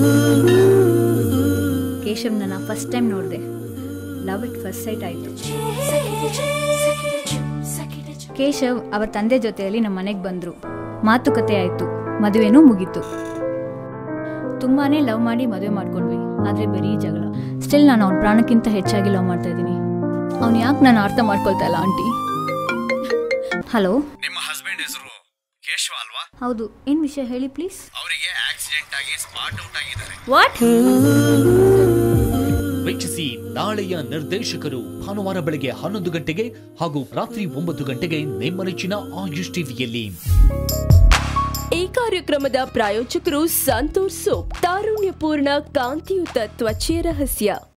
ಕೇಶವ್ ನನ್ನ first time ನೋಡಿದೆ love it first sight ಆಯಿತು ಕೇಶವ್ ಅವರ ತಂದೆ ಜೊತೆಯಲ್ಲಿ ನಮ್ಮ ಮನೆಗೆ ಬಂದರು ಮಾತುಕತೆ ಆಯಿತು ಮದುವೆನೂ ಮುಗೀತು ತುಂಬಾನೇ ಲವ್ ಮಾಡಿ ಮದುವೆ ಮಾಡ್ಕೊಂಡ್ವಿ ಆದರೆ ಬರೀ ಜಗಳ ಸ್ಟಿಲ್ ನಾನು ಅವ್ನ ಪ್ರಾಣಕ್ಕಿಂತ ಹೆಚ್ಚಾಗಿ ಲವ್ ಮಾಡ್ತಾ ಇದ್ದೀನಿ ಅವ್ನು ಯಾಕೆ ನಾನು ಅರ್ಥ ಮಾಡ್ಕೊಳ್ತಾ ಇಲ್ಲ ಆಂಟಿ ಹಲೋ ನಿಮ್ಮ ಹಸ್ಬೆಂಡ್ ಹೆಸರು ಕೇಶವ ಅಲ್ವಾ ಹೌದು ಏನು ವಿಷಯ ಹೇಳಿ ಪ್ಲೀಸ್ ಅವರಿಗೆ ಆಕ್ಸಿಡೆಂಟ್ ಆಗಿ ಸ್ಪಾಟ್ ಔಟ್ ಆಗಿದ್ದಾರೆ ವಾಟ್ ವೀಕ್ಷಿಸಿ ನಾಳೆಯ ನಿರ್ದೇಶಕರು ಭಾನುವಾರ ಬೆಳಗ್ಗೆ ಹನ್ನೊಂದು ಗಂಟೆಗೆ ಹಾಗೂ ರಾತ್ರಿ ಒಂಬತ್ತು ಗಂಟೆಗೆ ನಿಮ್ಮ ನೆಚ್ಚಿನ ಆಯುಷ್ ಟಿವಿಯಲ್ಲಿ ಈ ಕಾರ್ಯಕ್ರಮದ ಪ್ರಾಯೋಜಕರು ಸಂತೂರ್ ಸೋಪ್ ತಾರುಣ್ಯಪೂರ್ಣ ಕಾಂತಿಯುತ ತ್ವಚೆಯ ರಹಸ್ಯ